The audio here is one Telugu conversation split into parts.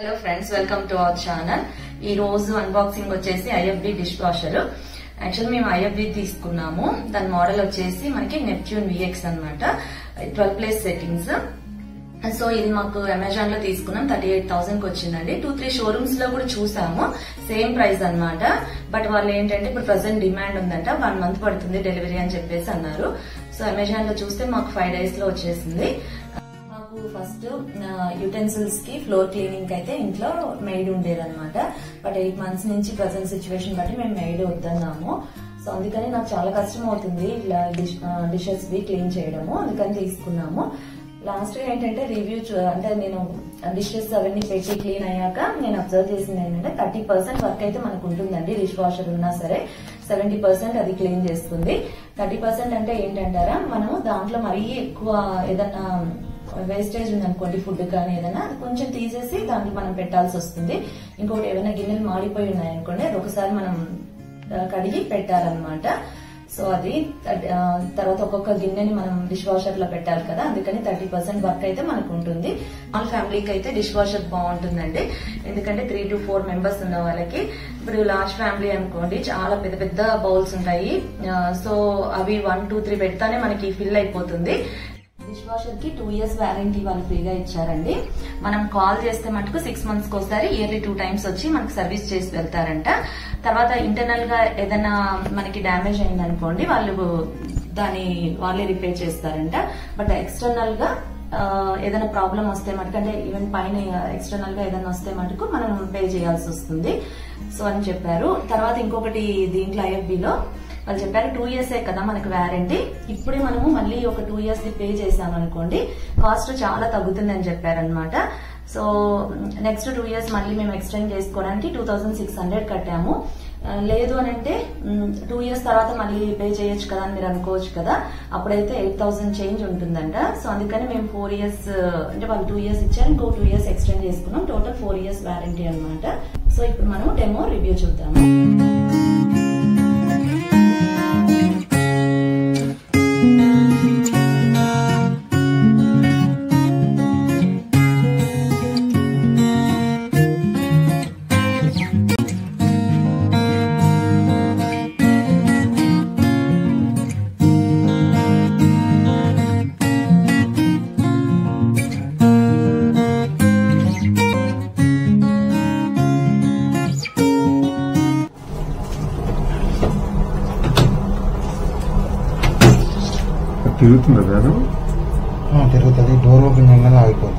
Hello friends welcome to our channel ఈ రోజు అన్బాక్సింగ్ వచ్చేసి ఐఎఫ్బి డిష్ వాషర్ యాక్చువల్ మేము ఐఎఫ్బి తీసుకున్నాము దాని మోడల్ వచ్చేసి మనకి నెప్ట్యూన్ విఎక్స్ అనమాట ట్వెల్వ్ ప్లేస్ సెట్టింగ్స్ సో ఇది మాకు అమెజాన్ లో తీసుకున్నాం థర్టీ ఎయిట్ థౌసండ్ కి వచ్చిందండి టూ త్రీ షోరూమ్స్ లో కూడా చూసాము సేమ్ ప్రైస్ అన్నమాట బట్ వాళ్ళు ఏంటంటే ఇప్పుడు ప్రజెంట్ డిమాండ్ ఉందంట వన్ మంత్ పడుతుంది డెలివరీ అని చెప్పేసి అన్నారు సో అమెజాన్ లో చూస్తే మాకు ఫైవ్ డేస్ లో వచ్చేసింది మాకు ఫస్ట్ యుటెన్సిల్స్ కి ఫ్లోర్ క్లీనింగ్ అయితే ఇంట్లో మెయిడ్ ఉండేదన్నమాట బట్ ఎయిట్ మంత్స్ నుంచి ప్రజెంట్ సిచ్యువేషన్ బట్టి మేము మెయిడ్ వద్దన్నాము సో అందుకని నాకు చాలా కష్టం అవుతుంది ఇట్లా డిష్ డిషెస్ వి క్లీన్ చేయడము అందుకని తీసుకున్నాము లాస్ట్ గా ఏంటంటే రివ్యూ అంటే నేను డిషెస్ అవన్నీ పెట్టి క్లీన్ అయ్యాక నేను అబ్జర్వ్ చేసింది ఏంటంటే థర్టీ పర్సెంట్ వర్క్ అయితే మనకు ఉంటుందండి డిష్ వాషర్ ఉన్నా సరే సెవెంటీ పర్సెంట్ అది క్లీన్ చేస్తుంది థర్టీ పర్సెంట్ అంటే ఏంటంటారా మనము దాంట్లో మరీ ఎక్కువ ఏదన్నా వేస్టేజ్ ఉందనుకోండి ఫుడ్ కానీ ఏదైనా అది కొంచెం తీసేసి దాంట్లో మనం పెట్టాల్సి వస్తుంది ఇంకోటి ఏమైనా గిన్నెలు మాడిపోయి ఉన్నాయనుకోండి అది ఒకసారి మనం ఆ, కడిగి పెట్టాలన్నమాట సో అది ఆ, తర్వాత ఒక్కొక్క గిన్నెని మనం డిష్ వాషర్ లో పెట్టాలి కదా అందుకని థర్టీ పర్సెంట్ వర్క్ అయితే మనకు ఉంటుంది ఆల్ ఫ్యామిలీకి అయితే డిష్ వాషర్ బాగుంటుందండి ఎందుకంటే త్రీ టు ఫోర్ మెంబర్స్ ఉన్న వాళ్ళకి ఇప్పుడు లార్జ్ ఫ్యామిలీ అనుకోండి చాలా పెద్ద పెద్ద బౌల్స్ ఉంటాయి ఆ, సో అవి వన్ టూ త్రీ పెడతానే మనకి ఫిల్ అయిపోతుంది డిష్ వాషర్ కి టూ ఇయర్స్ వారంటీ వాళ్ళు ఫ్రీగా ఇచ్చారండి మనం కాల్ చేస్తే మటుకు సిక్స్ మంత్స్ కి ఒకసారి ఇయర్లీ టూ టైమ్స్ వచ్చి మనకి సర్వీస్ చేసి వెళ్తారంట తర్వాత ఇంటర్నల్ గా ఏదైనా మనకి డ్యామేజ్ అయింది అనుకోండి వాళ్ళు దాన్ని వాళ్ళే రిపేర్ చేస్తారంట బట్ ఎక్స్టర్నల్ గా ఆ, ఏదైనా ప్రాబ్లం వస్తే మటుకు అంటే ఈవెన్ పైన ఎక్స్టర్నల్ గా ఏదైనా వస్తే మటుకు మనం పే చేయాల్సి వస్తుంది సో అని చెప్పారు తర్వాత ఇంకొకటి దీంట్లో ఐఎఫ్బిలో వాళ్ళు చెప్పారు టూ ఇయర్స్ కదా మనకు వ్యారంటీ ఇప్పుడే మనము మళ్ళీ ఒక టూ ఇయర్స్ ది పే చేసాం అనుకోండి కాస్ట్ చాలా తగ్గుతుందని చెప్పారనమాట సో నెక్స్ట్ టూ ఇయర్స్ మళ్ళీ మేము ఎక్స్టెండ్ చేసుకోవడానికి టూ థౌసండ్ సిక్స్ హండ్రెడ్ కట్టాము ఆ, లేదు అని అంటే టూ ఇయర్స్ తర్వాత మళ్ళీ పే చేయొచ్చు కదా అని మీరు అనుకోవచ్చు కదా అప్పుడైతే ఎయిట్ థౌసండ్ చేంజ్ ఉంటుందంట సో అందుకని మేము ఫోర్ ఇయర్స్ అంటే వాళ్ళు టూ ఇయర్స్ ఇచ్చారు ఇంకో టూ ఇయర్స్ ఎక్స్టెండ్ చేసుకున్నాం టోటల్ ఫోర్ ఇయర్స్ వ్యారంటీ అన్నమాట సో ఇప్పుడు మనం డెమో రివ్యూ చూద్దాము తిరుగుతుందా కాదు ఆ, తిరుగుతుంది డోర్ ఓపెన్ చేయగానే ఆగిపోతుంది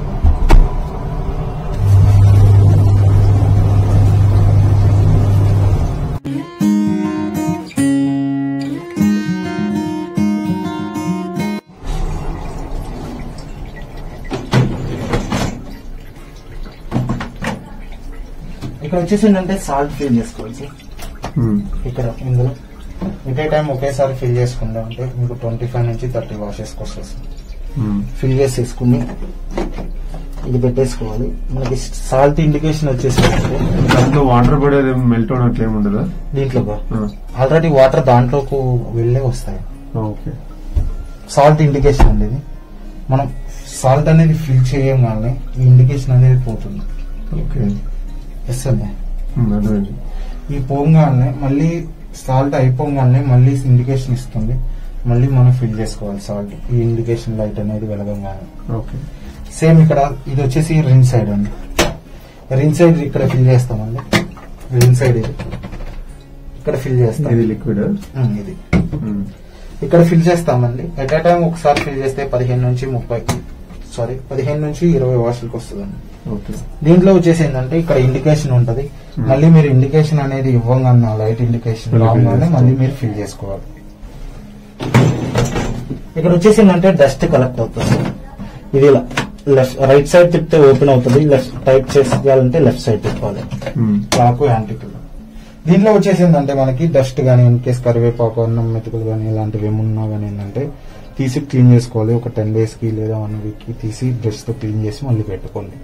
ఇక్కడ వచ్చేసి ఏంటంటే సాల్ట్ ఫిల్ చేసుకోవాలి సార్ ఇక్కడ ఇందులో ఎట్ ఏ టైం ఒకేసారి ఫిల్ చేసుకుంటా అంటే మీకు ట్వంటీ ఫైవ్ నుంచి థర్టీ వాషెస్కి వస్తుంది సార్ ఫిల్ చేసేసుకుని ఇది పెట్టేసుకోవాలి మనకి సాల్ట్ ఇండికేషన్ వచ్చేసి దాంట్లో వాటర్ పడేది మెల్ట్ అవనట్లు ఏమి ఉండదా దీంట్లో ఆల్రెడీ వాటర్ దాంట్లోకి వెళ్ళే వస్తాయి ఓకే సాల్ట్ ఇండికేషన్ అండి ఇది మనం సాల్ట్ అనేది ఫిల్ చేయగానే ఈ ఇండికేషన్ అనేది పోతుంది ఓకే ఎస్ అండి అర్థమైంది ఈ పోగానే మళ్ళీ సాల్ట్ అయిపోగానే మళ్ళీ ఇండికేషన్ ఇస్తుంది మళ్ళీ మనం ఫిల్ చేసుకోవాలి సాల్ట్ ఈ ఇండికేషన్ లైట్ అనేది వెలగంగానే ఓకే సేమ్ ఇక్కడ ఇది వచ్చేసి రిన్ సైడ్ అండి రిన్ సైడ్ ఇక్కడ ఫిల్ చేస్తామండి రిన్ సైడ్ ఇది ఇక్కడ ఫిల్ చేస్తాం ఇది లిక్విడ్ ఉమ్, ఇది ఇక్కడ ఫిల్ చేస్తామండి ఎట్ ఏ టైం ఒకసారి ఫిల్ చేస్తే పదిహేను నుంచి ముప్పై సారీ పదిహేను నుంచి ఇరవై వాషులకు వస్తుందండి ఓకే దీంట్లో వచ్చేసి ఏంటంటే ఇక్కడ ఇండికేషన్ ఉంటది Hmm. మళ్ళీ మీరు ఇండికేషన్ అనేది ఇవ్వగానే లైట్ ఇండికేషన్ మళ్ళీ fill రాగానే చేసుకోవాలి. మళ్ళీ మీరు ఫిల్ చేసుకోవాలి ఇక్కడ వచ్చేసి ఏంటంటే డస్ట్ కలెక్ట్ అవుతుంది ఇది ఇలా లెఫ్ట్ రైట్ సైడ్ తిప్పితే ఓపెన్ అవుతుంది లెఫ్ట్ టైప్ చేయాలంటే లెఫ్ట్ సైడ్ తిప్పాలి క్లాక్ యాంటికల్ దీంట్లో వచ్చేసి ఏంటంటే మనకి డస్ట్ గానీ ఇన్ కేస్ కరివేపాకు అన్నం మెతుకులు గానీ ఇలాంటివి ఏమున్నా గానీ ఏంటంటే తీసి క్లీన్ చేసుకోవాలి ఒక టెన్ డేస్ కి లేదా వన్ వీక్ కి తీసి బ్రష్ తో క్లీన్ చేసి మళ్ళీ పెట్టుకోండి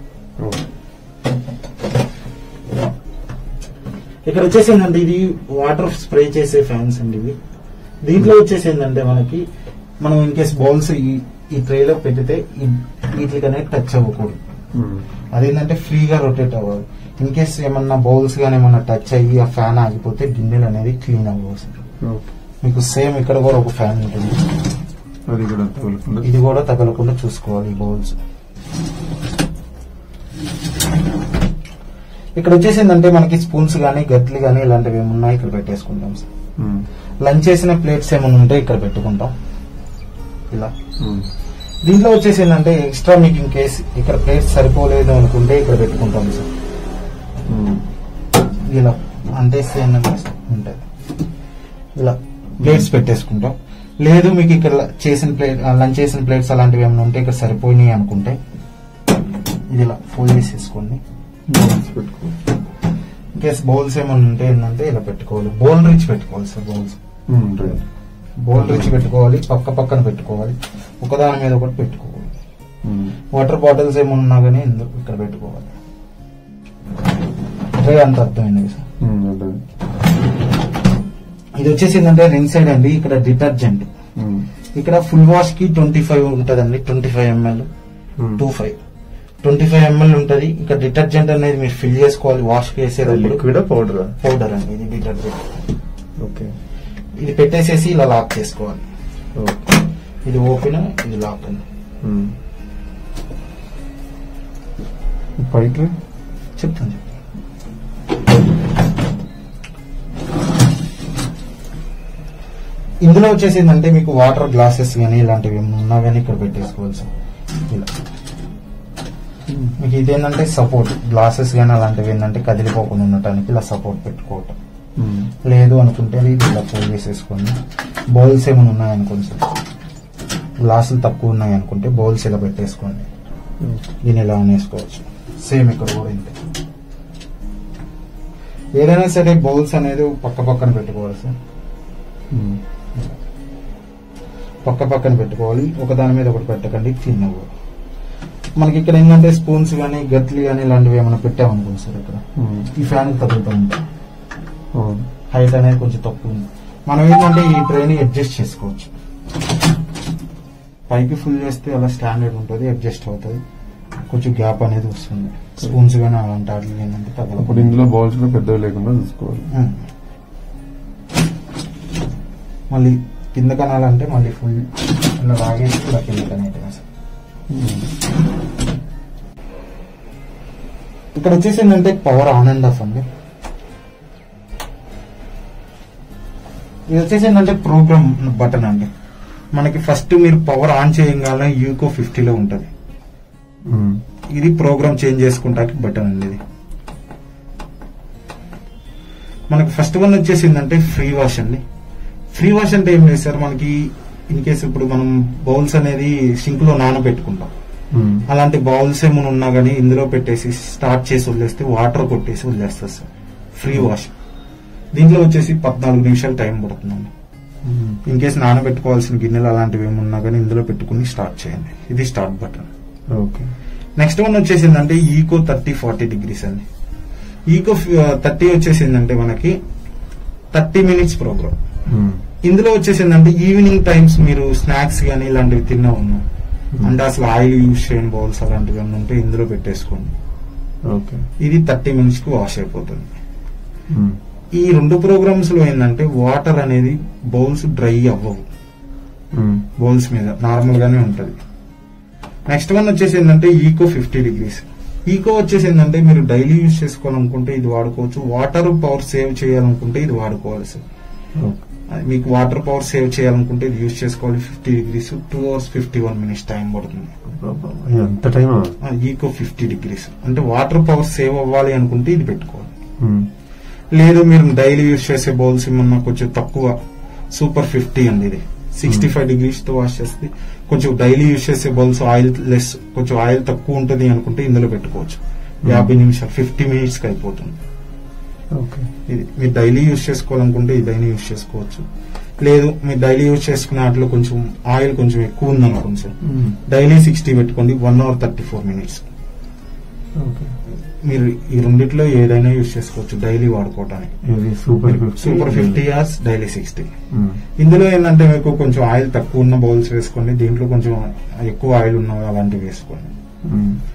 ఇక్కడ వచ్చేసి ఏంటంటే ఇది వాటర్ స్ప్రే చేసే ఫ్యాన్స్ అండి ఇవి దీంట్లో వచ్చేసి ఏంటంటే మనకి మనం ఇన్ కేస్ బౌల్స్ ఈ ఈ ట్రేలో పెడితే ఈ- వీటికి అనేది టచ్ అవ్వకూడదు ఉమ్. అదేంటంటే ఫ్రీగా రొటేట్ అవ్వాలి ఇన్ కేస్ ఏమన్నా బౌల్స్ గానీ ఏమన్నా టచ్ అయ్యి ఆ ఫ్యాన్ ఆగిపోతే గిన్నెలు అనేది క్లీన్ అవ్వవు సార్ ఓకే మీకు సేమ్ ఇక్కడ కూడా ఒక ఫ్యాన్ ఉంటుంది అది కూడా తగులుకుండా ఇది కూడా తగలకుండా చూసుకోవాలి ఈ బౌల్స్ ఇక్కడ వచ్చేసిందంటే మనకి స్పూన్స్ గానీ గట్లు గానీ ఇలాంటివి ఏమున్నా ఇక్కడ పెట్టేసుకుంటాం సార్ ఉమ్. లంచ్ చేసిన ప్లేట్స్ ఏమైనా ఉంటే ఇక్కడ పెట్టుకుంటాం ఇలా ఉమ్. దీంట్లో వచ్చేసి ఏంటంటే ఎక్స్ట్రా మీకు ఇన్ కేస్ ఇక్కడ ప్లేట్స్ సరిపోలేదు అనుకుంటే ఇక్కడ పెట్టుకుంటాం సార్ ఉమ్. ఇలా అంటే ఏంటంటే ఉంటుంది ఇలా ప్లేట్స్ పెట్టేసుకుంటాం లేదు మీకు ఇక్కడ చేసిన ప్లేట్ లంచ్ చేసిన ప్లేట్స్ అలాంటివి ఏమైనా ఉంటే ఇక్కడ సరిపోయినాయి అనుకుంటే ఇది ఇలా ఫోల్డ్ చేసేసుకోండి బౌల్స్ పెట్టుకో ఇన్ కేస్ బౌల్స్ ఏమైనా ఉంటే ఏంటంటే ఇలా పెట్టుకోవాలి బౌల్ రిచ్ పెట్టుకోవాలి sir bowls um, right. Bowl rack పెట్టుకోవాలి పక్క పక్కన పెట్టుకోవాలి ఒకదాని మీద ఒకటి పెట్టుకోవాలి ఉమ్. వాటర్ బాటిల్స్ ఏమైనా ఉన్నా కానీ ఇందులో ఇక్కడ పెట్టుకోవాలి ట్రే అంత అర్థమైంది సార్ ఉమ్, అదే. ఇది వచ్చేసి ఏంటంటే రింగ్ సైడ్ అండి ఇక్కడ డిటర్జెంట్ ఉమ్. ఇక్కడ ఫుల్ వాష్ కి ట్వంటీ ఫైవ్ ఉంటదండి twenty five ml um. Two five twenty five ml ఉంటది ఇక్కడ డిటర్జెంట్ అనేది మీరు ఫిల్ చేసుకోవాలి వాష్ కి అది వేసేటప్పుడు లిక్విడ్ పౌడర్ పౌడర్ అండి ఇది డిటర్జెంట్ ఓకే ఇది పెట్టేసేసి ఇలా లాక్ చేసుకోవాలి ఓకే ఇది ఓపెన్ ఇది లాక్ అండి ఉమ్. పైకి చెప్తాను ఇందులో వచ్చేసి ఏంటంటే మీకు వాటర్ గ్లాసెస్ కానీ ఇలాంటివి ఏమైనా ఉన్నా కానీ ఇక్కడ పెట్టేసుకోవాలి సార్ ఇలా మీకు ఇదేంటంటే సపోర్ట్ గ్లాసెస్ కానీ అలాంటివి ఏంటంటే కదిలిపోకుండా ఉండటానికి ఇలా సపోర్ట్ పెట్టుకోవటం ఉమ్. లేదు అనుకుంటే ఇది ఇలా ఫోల్డ్ చేసేసుకోండి బౌల్స్ ఏమైనా ఉన్నాయనుకోండి సార్ గ్లాసులు తక్కువ ఉన్నాయనుకుంటే బౌల్స్ ఇలా పెట్టేసుకోండి దీన్ని ఇలా అనేసుకోవచ్చు సేమ్ ఇక్కడ కూడా ఇంతే ఏదైనా సరే బౌల్స్ అనేది పక్క పక్కన పెట్టుకోవాలి సార్ ఉమ్. పక్క పక్కన పెట్టుకోవాలి ఒక దాని మీద ఒకటి పెట్టకండి క్లీన్ అవ్వదు మనకి ఇక్కడ ఏంటంటే స్పూన్స్ కానీ గట్లు కానీ ఇలాంటివి ఏమైనా పెట్టామనుకోండి సార్ ఇక్కడ ఉమ్. ఈ ఫ్యాన్ తగులుతూ ఉంటాయి అవును. హైట్ అనేది కొంచెం తక్కువ ఉంది మనం ఏంటంటే ఈ ట్రైన్ అడ్జస్ట్ చేసుకోవచ్చు పైకి ఫుల్ చేస్తే అలా స్టాండర్డ్ ఉంటుంది అడ్జస్ట్ అవుతుంది కొంచెం గ్యాప్ అనేది వస్తుంది స్పూన్స్ కానీ అలాంటి వాటికి ఏంటంటే అప్పుడు తగలకుండా ఇందులో బౌల్స్ కూడా పెద్దవి లేకుండా చూసుకోవాలి ఉం. మళ్ళీ కింద కనాలంటే మళ్ళీ ఫుల్ ఇలా లాగేసి ఇలా కింద కనేయటమే సార్ ఉమ్. ఇక్కడ వచ్చేసి ఏంటంటే పవర్ ఆన్ అండ్ ఆఫ్ అండి ఇది వచ్చేసి ఏంటంటే ప్రోగ్రామ్ బటన్ అండి మనకి ఫస్ట్ మీరు పవర్ ఆన్ చేయగానే యూకో ఫిఫ్టీలో ఉంటుంది ఉమ్. ఇది ప్రోగ్రామ్ చేంజ్ చేసుకుంటానికి బటన్ అండి ఇది మనకి ఫస్ట్ వన్ వచ్చేసిందంటే ఫ్రీ వాష్ అండి ఫ్రీ వాష్ అంటే ఏం లేదు సార్ మనకి ఇన్ కేస్ ఇప్పుడు మనం బౌల్స్ అనేది సింక్ లో నానబెట్టుకుంటాం ఉమ్. అలాంటి బౌల్స్ ఏమైనా ఉన్నా కానీ ఇందులో పెట్టేసి స్టార్ట్ చేసి వదిలేస్తే వాటర్ కొట్టేసి వదిలేస్తారు సార్ ఫ్రీ వాష్ దీంట్లో వచ్చేసి పద్నాలుగు నిమిషాలు టైం పడుతుందండి ఉమ్. ఇన్ కేస్ నానబెట్టుకోవాల్సిన గిన్నెలు అలాంటివి ఏమున్నా కానీ ఇందులో పెట్టుకుని స్టార్ట్ చేయండి ఇది start button okay next one వచ్చేసిందంటే ఈకో థర్టీ ఫార్టీ డిగ్రీస్ అండి ఈకో థర్టీ వచ్చేసిందంటే మనకి థర్టీ మినిట్స్ ప్రోగ్రామ్ ఉమ్. ఇందులో వచ్చేసిందంటే ఈవినింగ్ టైమ్స్ మీరు స్నాక్స్ కానీ ఇలాంటివి తిన్నా ఉన్నా అంటే అసలు ఆయిల్ యూజ్ చేయని బౌల్స్ అలాంటివి ఏమైనా ఉంటే ఇందులో పెట్టేసుకోండి ఓకే ఇది థర్టీ మినిట్స్ కి వాష్ అయిపోతుంది ఉమ్. ఈ రెండు ప్రోగ్రామ్స్ లో ఏంటంటే వాటర్ అనేది బౌల్స్ డ్రై అవ్వవు ఉమ్. బౌల్స్ మీద నార్మల్ గానే ఉంటది నెక్స్ట్ వన్ వచ్చేసి ఏంటంటే ఈకో ఫిఫ్టీ డిగ్రీస్ ఈకో వచ్చేసి ఏంటంటే మీరు డైలీ యూజ్ చేసుకోవాలనుకుంటే ఇది వాడుకోవచ్చు వాటర్ పవర్ సేవ్ చేయాలనుకుంటే ఇది వాడుకోవాలి సార్ ఓకే అది మీకు వాటర్ పవర్ సేవ్ చేయాలనుకుంటే ఇది యూజ్ చేసుకోవాలి fifty degrees two hours fifty one minutes time పడుతుంది ఎంత టైం ఈకో ఫిఫ్టీ డిగ్రీస్ అంటే వాటర్ పవర్ సేవ్ అవ్వాలి అనుకుంటే ఇది పెట్టుకోవాలి ఉమ్. లేదు మీరు డైలీ యూజ్ చేసే బౌల్స్ ఏమన్నా కొంచెం తక్కువ సూపర్ ఫిఫ్టీ అండి ఇది సిక్స్టీ ఫైవ్ డిగ్రీస్ తో వాష్ చేస్తే కొంచెం డైలీ యూజ్ చేసే బౌల్స్ ఆయిల్ లెస్ కొంచెం ఆయిల్ తక్కువ ఉంటుంది అనుకుంటే ఇందులో పెట్టుకోవచ్చు యాభై నిమిషాలు ఫిఫ్టీ మినిట్స్ కి అయిపోతుంది ఓకే ఇది మీరు డైలీ యూజ్ చేసుకోవాలనుకుంటే ఇదైనా యూజ్ చేసుకోవచ్చు లేదు మీరు డైలీ యూజ్ చేసుకునే వాటిలో కొంచెం ఆయిల్ కొంచెం ఎక్కువ ఉందనుకోండి సార్ ఉమ్. డైలీ సిక్స్టీ పెట్టుకోండి one hour thirty four minutes okay మీరు ఈ రెండిట్లో ఏదైనా యూజ్ చేసుకోవచ్చు డైలీ వాడుకోవటానికి ఇది super fifty super fifty hours daily sixty um. ఇందులో ఏంటంటే మీకు కొంచెం ఆయిల్ తక్కువ ఉన్న బౌల్స్ వేసుకోండి దీంట్లో కొంచెం ఎక్కువ ఆయిల్ ఉన్న అలాంటివి వేసుకోండి ఉమ్.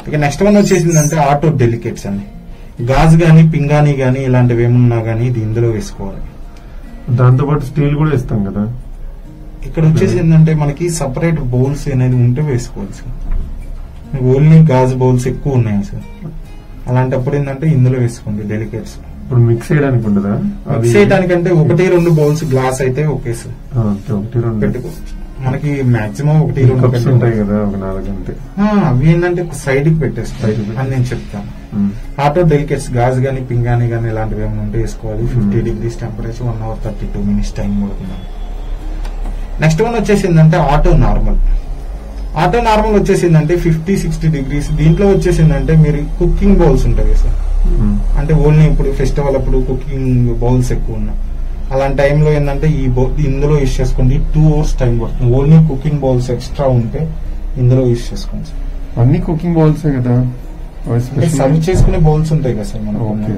ఇక నెక్స్ట్ వన్ వచ్చేసిందంటే ఆటో డెలికేట్స్ అండి గాజు గాని పింగాణి గాని ఇలాంటివి ఏమున్నా గానీ ఇది ఇందులో వేసుకోవాలి దాంతో పాటు స్టీల్ కూడా ఇస్తాం కదా ఇక్కడ వచ్చేసి ఏంటంటే మనకి సపరేట్ బౌల్స్ అనేది ఉంటే వేసుకోవాలి సార్ ఓన్లీ గాజు బౌల్స్ ఎక్కువ ఉన్నాయి సార్ అలాంటప్పుడు ఏంటంటే ఇందులో వేసుకోండి డెలికేట్స్ ఇప్పుడు మిక్స్ చేయడానికి ఉండదా మిక్స్ చేయడానికంటే ఒకటి రెండు బౌల్స్ గ్లాస్ అయితే ఓకే సార్ ఆ, అంతే ఒకటి రెండు పెట్టుకోవచ్చు మనకి మాక్సిమం ఒకటి రెండు కప్స్ ఉంటాయి పెట్టుకోవచ్చు. కదా ఒక నాలుగు అంతే ఆ, అవి ఏంటంటే సైడ్ కి పెట్టేస్తాయి Side కి పెట్టేస్తాయి. అని నేను చెప్తాను ఉమ్. ఆటో డెలికేట్స్ గాజు గానీ పింగాని గానీ ఇలాంటివి ఏమైనా ఉంటే వేసుకోవాలి fifty Hmm. Degrees temperature one hour thirty two minutes time పడుతుంది నెక్స్ట్ వన్ వచ్చేసిందంటే ఆటో నార్మల్ ఆటో నార్మల్ వచ్చేసిందంటే ఫిఫ్టీ సిక్స్టీ డిగ్రీస్ దీంట్లో వచ్చేసిందంటే మీరు కుకింగ్ బౌల్స్ ఉంటాయి కదా సార్ ఉమ్. అంటే ఓన్లీ ఇప్పుడు ఫెస్టివల్ అప్పుడు కుకింగ్ బౌల్స్ ఎక్కువ ఉన్నాయి అలాంటి టైంలో ఏంటంటే ఈ బౌ ఇందులో యూస్ చేసుకోండి టూ అవర్స్ టైం పడుతుంది ఓన్లీ కుకింగ్ బౌల్స్ ఎక్స్ట్రా ఉంటే ఇందులో యూస్ చేసుకోండి సార్ అన్ని కుకింగ్ బౌల్సే కదా అవి అంటే special- సర్వ్ చేసుకునే బౌల్స్ ఉంటాయి కదా సార్ మనకు ఓకే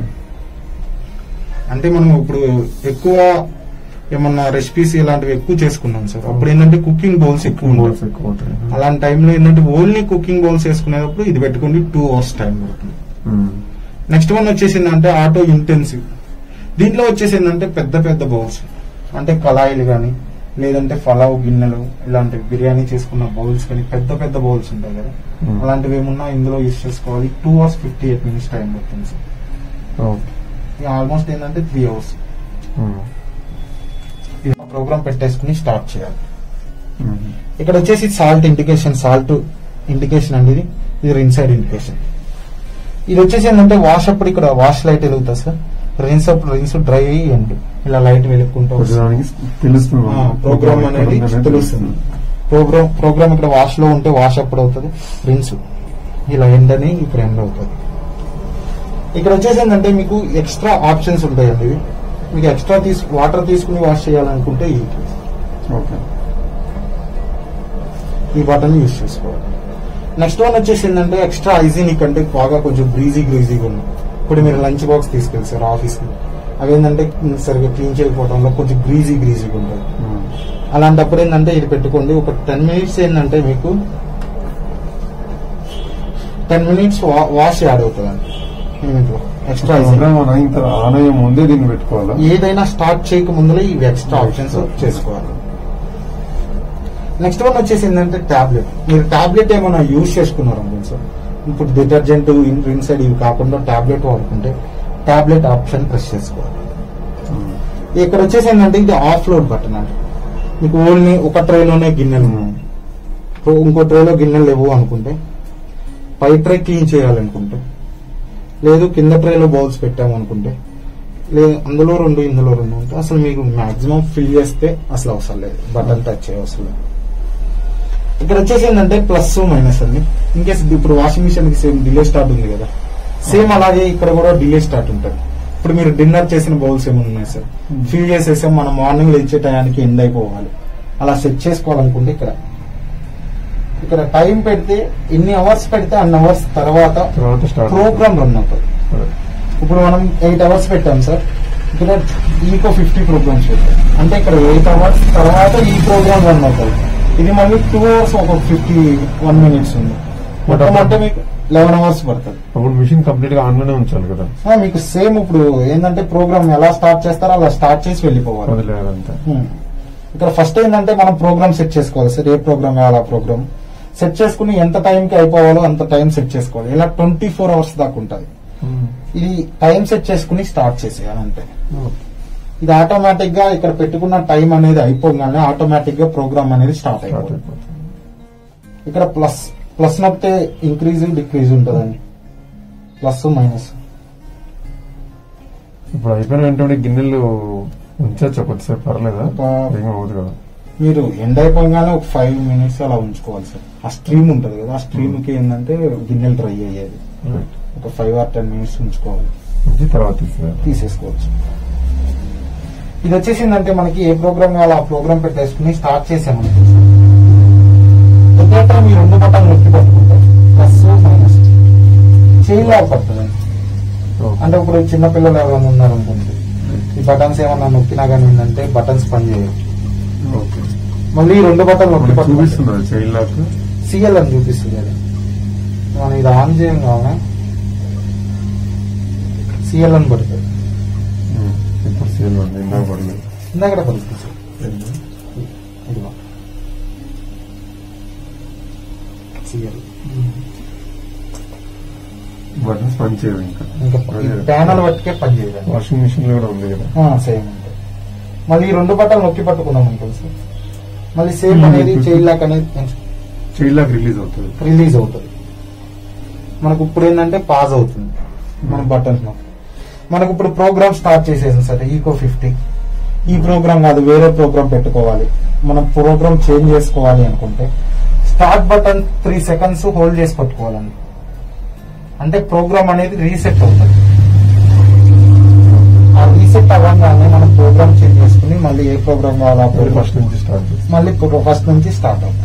అంటే మనం ఇప్పుడు ఎక్కువ ఏమన్నా రెసిపీస్ ఇలాంటివి ఎక్కువ చేసుకున్నాం సార్ అప్పుడు ఏంటంటే కుకింగ్ బౌల్స్ ఎక్కువ కుకింగ్ బౌల్స్ ఉంటాయి. ఎక్కువ అవుతాయి అలాంటి టైంలో ఏంటంటే ఓన్లీ కుకింగ్ బౌల్స్ వేసుకునేటప్పుడు ఇది పెట్టుకోండి టూ అవర్స్ టైం పడుతుంది ఉమ్. నెక్స్ట్ వన్ వచ్చేసిందంటే ఆటో ఇంటెన్సివ్ దీంట్లో వచ్చేసిందంటే పెద్ద పెద్ద బౌల్స్ అంటే కళాయిలు కానీ లేదంటే ఫలావ్ గిన్నెలు ఇలాంటి బిర్యానీ చేసుకున్న బౌల్స్ కానీ పెద్ద పెద్ద బౌల్స్ ఉంటాయి కదా Hmm. అలాంటివి ఏమున్నా ఇందులో యూస్ చేసుకోవాలి two hours fifty eight minutes time పడుతుంది సార్ ఓకే ఆల్మోస్ట్ ఏంటంటే త్రీ అవర్స్ ఉమ్. ప్రోగ్రామ్ పెట్టేసుకుని స్టార్ట్ చేయాలి ఉమ్. ఇక్కడ వచ్చేసి సాల్ట్ ఇండికేషన్ సాల్ట్ ఇండికేషన్ అండి ఇది ఇది ఇన్సైడ్ ఇండికేషన్ ఇది వచ్చేసి ఏంటంటే వాష్ అప్పుడు ఇక్కడ వాష్ లైట్ వెలుగుతుంది సార్ రిన్స్ అప్పుడు రిన్స్ డ్రై ఎండ్ ఇలా లైట్ వెలుక్కుంటూ వస్తుంది కొద్దిదానికి తెలుస్తుంది ప్రోగ్రామ్ అనేది తెలుస్తుంది ప్రోగ్రామ్ ప్రోగ్రామ్ ఇక్కడ వాష్ లో ఉంటే వాష్ అప్పుడు అవుతుంది రిన్స్ ఇలా ఎండ్ అని ఇప్పుడు ఎండ్ అవుతుంది ఇక్కడ వచ్చేసి ఏంటంటే మీకు ఎక్స్ట్రా ఆప్షన్స్ ఉంటాయండి ఇవి మీకు ఎక్స్ట్రా తీసుకు వాటర్ తీసుకుని వాష్ చేయాలనుకుంటే ఈ ఓకే ఈ బటన్ యూస్ చేసుకోవాలి నెక్స్ట్ వన్ వచ్చేసి ఏంటంటే ఎక్స్ట్రా హైజీనిక్ అంటే బాగా కొంచెం బ్రీజీ గ్రీజీగా ఉన్నాయి ఇప్పుడు మీరు లంచ్ బాక్స్ తీసుకెళ్తారు ఆఫీస్ కి అవి ఏంటంటే సరిగ్గా క్లీన్ చేయకపోవడంలో కొంచెం గ్రీజీ గ్రీజీగా ఉంటుంది ఉమ్. అలాంటప్పుడు ఏంటంటే ఇది పెట్టుకోండి ఒక టెన్ మినిట్స్ ఏంటంటే మీకు టెన్ మినిట్స్ వాష్ యాడ్ అవుతుందండి దీంట్లో ఎక్స్ట్రా ప్రోగ్రామ్ ఆన్ అయిన తర్వాత ఆన్ అయ్యే ముందే దీన్ని పెట్టుకోవాలా ఏదైనా స్టార్ట్ చేయక ముందులో ఇవి ఎక్స్ట్రా ఆప్షన్స్ చేసుకోవాలి నెక్స్ట్ వన్ వచ్చేసి ఏంటంటే టాబ్లెట్ మీరు టాబ్లెట్ ఏమైనా యూజ్ చేసుకున్నారు అనుకోండి సార్ ఇప్పుడు డిటర్జెంట్ ఇన్సైడ్ ఇవి కాకుండా టాబ్లెట్ వాడుకుంటే టాబ్లెట్ ఆప్షన్ ప్రెస్ చేసుకోవాలి ఉమ్. ఇక్కడ వచ్చేసి ఏంటంటే ఇది ఆఫ్ లోడ్ బటన్ అండి మీకు ఓన్లీ ఒక ట్రేలోనే గిన్నెలు ఉన్నాయి ఇప్పుడు ఇంకో ట్రేలో గిన్నెలు లేవు అనుకుంటే పై ట్రే క్లీన్ చేయాలనుకుంటే లేదు కింద ట్రేలో బౌల్స్ పెట్టాము అనుకుంటే లేదు అందులో రెండు ఇందులో రెండు ఉంటే అసలు మీకు మాక్సిమం ఫిల్ చేస్తే అసలు అవసరం లేదు బటన్ టచ్ చేయ అవసరం లేదు ఇక్కడ వచ్చేసి ఏంటంటే ప్లస్ మైనస్ అండి ఇన్కేస్ ఇప్పుడు వాషింగ్ మిషన్ కి సేమ్ డిలే స్టార్ట్ ఉంది కదా సేమ్ అలాగే ఇక్కడ కూడా డిలే స్టార్ట్ ఉంటుంది ఇప్పుడు మీరు డిన్నర్ చేసిన బౌల్స్ ఏమైనా ఉన్నాయి సార్ Hmm. ఫిల్ చేసేస్తే మనం మార్నింగ్ లేచే టయానికి ఎండ్ అయిపోవాలి అలా సెట్ చేసుకోవాలనుకుంటే ఇక్కడ ఇక్కడ టైం పెడితే ఎన్ని అవర్స్ పెడితే అన్ని అవర్స్ తర్వాత తర్వాత స్టార్ట్ ప్రోగ్రామ్ రన్ అవుతుంది ఇప్పుడు మనం ఎయిట్ అవర్స్ పెట్టాం సార్ ఇక్కడ ఈకో ఫిఫ్టీ ప్రోగ్రామ్స్ పెట్టాం అంటే ఇక్కడ ఎయిట్ అవర్స్ తర్వాత ఈ ప్రోగ్రామ్ రన్ అవుతుంది ఇది మళ్ళీ టూ అవర్స్ ఒక ఫిఫ్టీ వన్ మినిట్స్ ఉంది మొత్తం అంటే మీకు లెవెన్ అవర్స్ పడుతుంది అప్పుడు మిషన్ కంప్లీట్ గా ఆన్ లోనే ఉంచాలి కదా ఆ, మీకు సేమ్ ఇప్పుడు ఏంటంటే ప్రోగ్రామ్ ఎలా స్టార్ట్ చేస్తారో అలా స్టార్ట్ చేసి వెళ్ళిపోవాలి వదిలేయాలంతే Hmm. ఇక్కడ ఫస్ట్ ఏంటంటే మనం ప్రోగ్రామ్ సెట్ చేసుకోవాలి సార్ ఏ ప్రోగ్రామ్ కావాలి ఆ ప్రోగ్రామ్ సెట్ చేసుకుని ఎంత టైం కి అయిపోవాలో అంత టైం సెట్ చేసుకోవాలి ఇలా ట్వంటీ ఫోర్ అవర్స్ దాకా ఉంటుంది ఉమ్. ఇది టైం సెట్ చేసుకుని స్టార్ట్ చేసేయాలి అంతే ఓకే. ఇది ఆటోమేటిక్ గా ఇక్కడ పెట్టుకున్న టైం అనేది అయిపోగానే ఆటోమేటిక్ గా ప్రోగ్రామ్ అనేది స్టార్ట్ స్టార్ట్ అయిపోతుంది అయిపోతుంది ఇక్కడ ప్లస్ ప్లస్ నొక్కితే ఇంక్రీజ్ డిక్రీజ్ ఉంటుందండి ప్లస్ మైనస్ ఇప్పుడు అయిపోయిన వెంటనే గిన్నెలు ఉంచచ్చు కొద్దిసేపు పర్లేదా ఒక- ఏం అవ్వదు కదా మీరు ఎండ్ అయిపోగానే ఒక ఫైవ్ మినిట్స్ అలా ఉంచుకోవాలి సార్ ఆ స్ట్రీమ్ ఉంటది కదా ఆ స్ట్రీమ్ కి ఏంటంటే గిన్నెలు డ్రై అయ్యేది రైట్ ఒక ఫైవ్ ఆర్ టెన్ మినిట్స్ ఉంచుకోవాలి ఉంచి తర్వాత తీసేయాలి తీసేసుకోవచ్చు ఇది వచ్చేసి ఏంటంటే మనకి ఏ ప్రోగ్రామ్ కావాలో ఆ ప్రోగ్రామ్ పెట్టేసుకుని స్టార్ట్ చేసామనుకో ఒకే టైం ఈ రెండు బటన్ నొక్కి పట్టుకుంటాం ప్లస్ మైనస్ చైన్ లాగా పడుతుందండి ఓకే. అంటే ఇప్పుడు చిన్న పిల్లలు ఎవరైనా ఉన్నారనుకుంటే ఈ బటన్స్ ఏమన్నా నొక్కినా కానీ ఏంటంటే బటన్స్ పనిచేయవు ఓకే మళ్ళీ ఈ రెండు బటన్లు నొక్కి మనకి పట్టుకుంటే చూపిస్తున్నారు చైల్డ్ లాక్ సిఎల్ అని చూపిస్తుంది అది మనం ఇది ఆన్ చేయం కావాలి సిఎల్ అని పడుతుంది ఇప్పుడు సీల్ ఉంది ఇందాక పడలేదు ఇందాక పడుతుంది సార్ ఇదిగో సిఎల్ బటన్స్ పనిచేయదు ఇంకా ఇంకా ప్యానల్ పట్టుకే పని చేయదు వాషింగ్ మిషన్ లో కూడా ఉంది కదా సేమ్ ఉంటుంది మళ్ళీ ఈ రెండు బట్టలు నొక్కి పట్టుకున్నాం అనుకోండి సార్ మళ్ళీ సేమ్ Hmm. అనేది చైల్డ్ లాక్ అనేది చైల్డ్ లాక్ రిలీజ్ అవుతుంది రిలీజ్ అవుతుంది మనకు ఇప్పుడు ఏంటంటే పాజ్ అవుతుంది మన బటన్స్ నొక్కి మనకు ఇప్పుడు ప్రోగ్రామ్ స్టార్ట్ చేసేసాం సార్ ఈకో ఫిఫ్టీ ఈ ప్రోగ్రామ్ కాదు వేరే ప్రోగ్రామ్ పెట్టుకోవాలి మనం ప్రోగ్రామ్ చేంజ్ చేసుకోవాలి అనుకుంటే start button three seconds hold చేసి పట్టుకోవాలండి అంటే ప్రోగ్రామ్ అనేది రీసెట్ అవుతుంది ఆ రీసెట్ అవ్వగానే మనం ప్రోగ్రామ్ చేంజ్ చేసుకుని మళ్ళీ ఏ ప్రోగ్రామ్ కావాలో ఆ మళ్ళీ program ఫస్ట్ నుంచి స్టార్ట్ చేస్తాం మళ్ళీ ఫస్ట్ నుంచి స్టార్ట్ అవుతుంది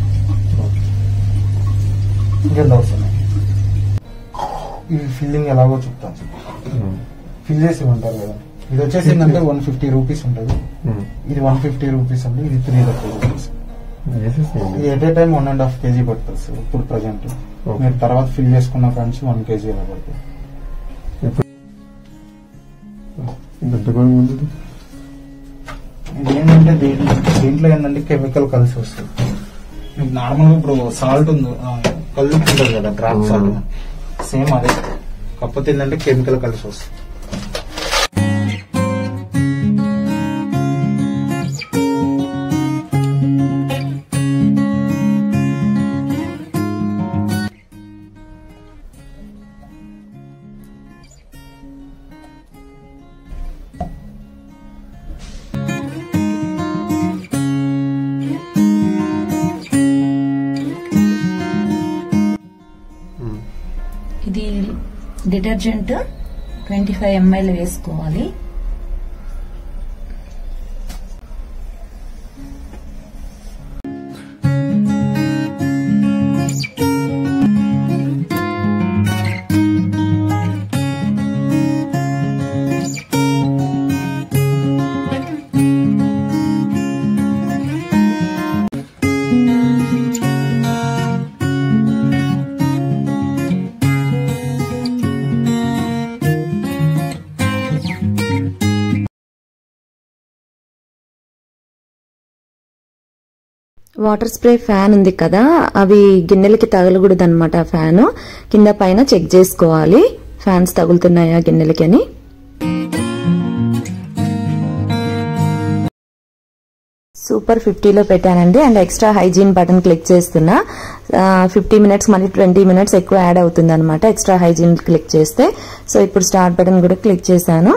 ఇంకేం డౌట్స్ ఉన్నాయి ఈ ఫిల్లింగ్ ఎలాగో చెప్తాను ఫిల్ చేసి ఇవ్వంటారు కదా ఇది వచ్చేసి ఏంటంటే వన్ ఫిఫ్టీ రూపీస్ ఉంటుంది ఇది వన్ ఫిఫ్టీ రూపీస్ ఉంది ఇది త్రీ హండ్రెడ్ రూపీస్ ఇది at a time one and half KG పడుతుంది సార్ ఇప్పుడు ప్రజెంట్ Okay. మీరు తర్వాత ఫిల్ చేసుకున్న కాంచి వన్ కేజీ అలా పడుతుంది ఎంత గొడవ ఉంది ఇది ఏంటంటే దీంట్లో దీంట్లో ఏంటంటే కెమికల్ కలిసి వస్తుంది మీకు నార్మల్ గా ఇప్పుడు సాల్ట్ ఉంది ఆ, కళ్ళు ఉంటుంది కదా డ్రాప్ సాల్ట్ సేమ్ అదే కాకపోతే ఏంటంటే కెమికల్ కలిసి వస్తుంది ఇది డిటర్జెంట్ ట్వంటీ ఫైవ్ ఎంఎల్ వేసుకోవాలి వాటర్ స్ప్రే ఫ్యాన్ ఉంది కదా అవి గిన్నెలకి తగలకూడదు అనమాట ఫ్యాన్ కింద పైన చెక్ చేసుకోవాలి ఫ్యాన్స్ తగులుతున్నాయా గిన్నెలకి అని సూపర్ ఫిఫ్టీలో పెట్టానండి and extra hygiene button click చేస్తున్నా ఫిఫ్టీ మినిట్స్ మళ్ళీ ట్వంటీ మినిట్స్ ఎక్కువ యాడ్ అవుతుంది అనమాట ఎక్స్ట్రా హైజీన్ క్లిక్ చేస్తే సో ఇప్పుడు స్టార్ట్ బటన్ కూడా క్లిక్ చేశాను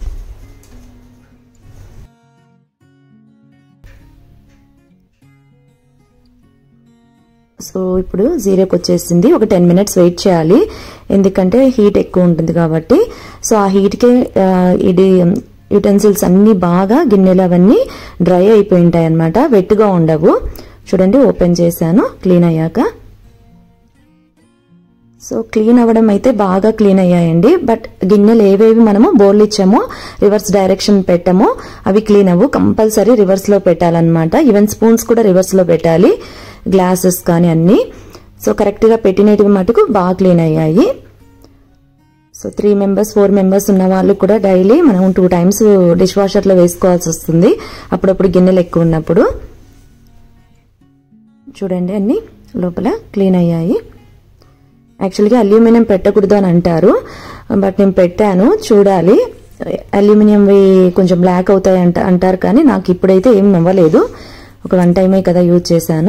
సో ఇప్పుడు జీరోకి వచ్చేసింది ఒక టెన్ మినిట్స్ వెయిట్ చేయాలి ఎందుకంటే హీట్ ఎక్కువ ఉంటుంది కాబట్టి సో ఆ హీట్కే ఆ, ఇది యుటెన్సిల్స్ అన్ని బాగా గిన్నెలు అవన్నీ డ్రై అయిపోయి ఉంటాయి అనమాట వెట్టుగా ఉండవు చూడండి ఓపెన్ చేశాను క్లీన్ అయ్యాక సో క్లీన్ అవ్వడం అయితే బాగా క్లీన్ అయ్యాయండి బట్ గిన్నెలు ఏవేవి మనము బౌల్ ఇచ్చామో రివర్స్ డైరెక్షన్ పెట్టామో అవి క్లీన్ అవ్వు కంపల్సరీ రివర్స్ లో పెట్టాలన్నమాట ఈవెన్ స్పూన్స్ కూడా రివర్స్ లో పెట్టాలి గ్లాసెస్ కానీ అన్ని సో కరెక్ట్ గా పెట్టినవి మటుకు బాగా క్లీన్ అయ్యాయి so three members four members ఉన్న వాళ్ళు కూడా డైలీ మనం టూ టైమ్స్ డిష్ వాషర్లో వేసుకోవాల్సి వస్తుంది అప్పుడప్పుడు గిన్నెలు ఎక్కువ ఉన్నప్పుడు చూడండి అన్ని లోపల క్లీన్ అయ్యాయి యాక్చువల్గా అల్యూమినియం పెట్టకూడదు అని అంటారు బట్ నేను పెట్టాను చూడాలి అల్యూమినియంవి కొంచెం బ్లాక్ అవుతాయి అంట అంటారు కానీ నాకు ఇప్పుడైతే ఏం అవ్వలేదు ఒక వన్ టైమే కదా యూజ్ చేశాను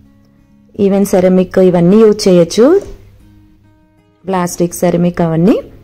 ఈవెన్ సెరమిక్ ఇవన్నీ యూజ్ చేయొచ్చు ప్లాస్టిక్ సెరమిక్ అవన్నీ